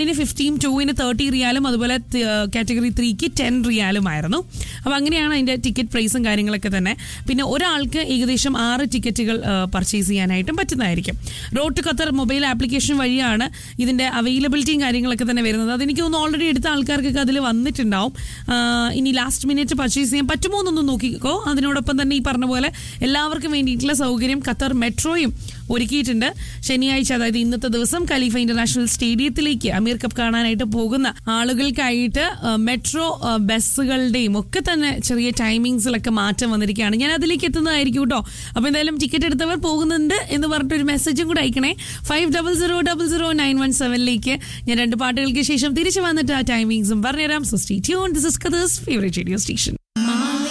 ഇനി fifteen ടൂവിന് thirty റിയാലും അതുപോലെ category ത്രീക്ക് ten റിയാലും ആയിരുന്നു അപ്പോൾ അങ്ങനെയാണ് അതിൻ്റെ ടിക്കറ്റ് പ്രൈസും കാര്യങ്ങളൊക്കെ തന്നെ പിന്നെ ഒരാൾക്ക് ഏകദേശം ആറ് ടിക്കറ്റുകൾ പർച്ചേസ് ചെയ്യാനായിട്ടും പറ്റുന്നതായിരിക്കും road to Qatar mobile application വഴിയാണ് ഇതിൻ്റെ അവൈലബിലിറ്റിയും കാര്യങ്ങളൊക്കെ തന്നെ വരുന്നത് അതെനിക്ക് തോന്നുന്നു ഓൾറെഡി എടുത്ത ആൾക്കാർക്കൊക്കെ അതിൽ വന്നിട്ടുണ്ടാവും ആ, ഇനി ലാസ്റ്റ് മിനിറ്റ് പർച്ചേസ് ചെയ്യാൻ പറ്റുമോ എന്നൊന്ന് നോക്കിക്കോ അതിനോടൊപ്പം തന്നെ ഈ പറഞ്ഞ പോലെ എല്ലാവർക്കും വേണ്ടിയിട്ടുള്ള സൗകര്യം ഖത്തർ മെട്രോയും ഒരുക്കിയിട്ടുണ്ട് ശനിയാഴ്ച അതായത് ഇന്നത്തെ ദിവസം ഖലീഫ ഇന്റർനാഷണൽ സ്റ്റേഡിയത്തിലേക്ക് അമീർ കപ്പ് കാണാനായിട്ട് പോകുന്ന ആളുകൾക്കായിട്ട് ആ, മെട്രോ ആ, ബസ്സുകളുടെയും ഒക്കെ തന്നെ ചെറിയ ടൈമിങ്സിലൊക്കെ മാറ്റം വന്നിരിക്കുകയാണ് ഞാൻ അതിലേക്ക് എത്തുന്നതായിരിക്കും കേട്ടോ അപ്പൊ എന്തായാലും ടിക്കറ്റ് എടുത്തവർ പോകുന്നുണ്ട് എന്ന് പറഞ്ഞിട്ട് ഒരു മെസ്സേജും കൂടെ അയക്കണേ five double zero double zero nine one സെവനിലേക്ക് ഞാൻ രണ്ട് പാട്ടുകൾക്ക് ശേഷം തിരിച്ചു വന്നിട്ട് ആ ടൈമിങ്സും പറഞ്ഞുതരാം so stay tune this is Qatar's favourite radio station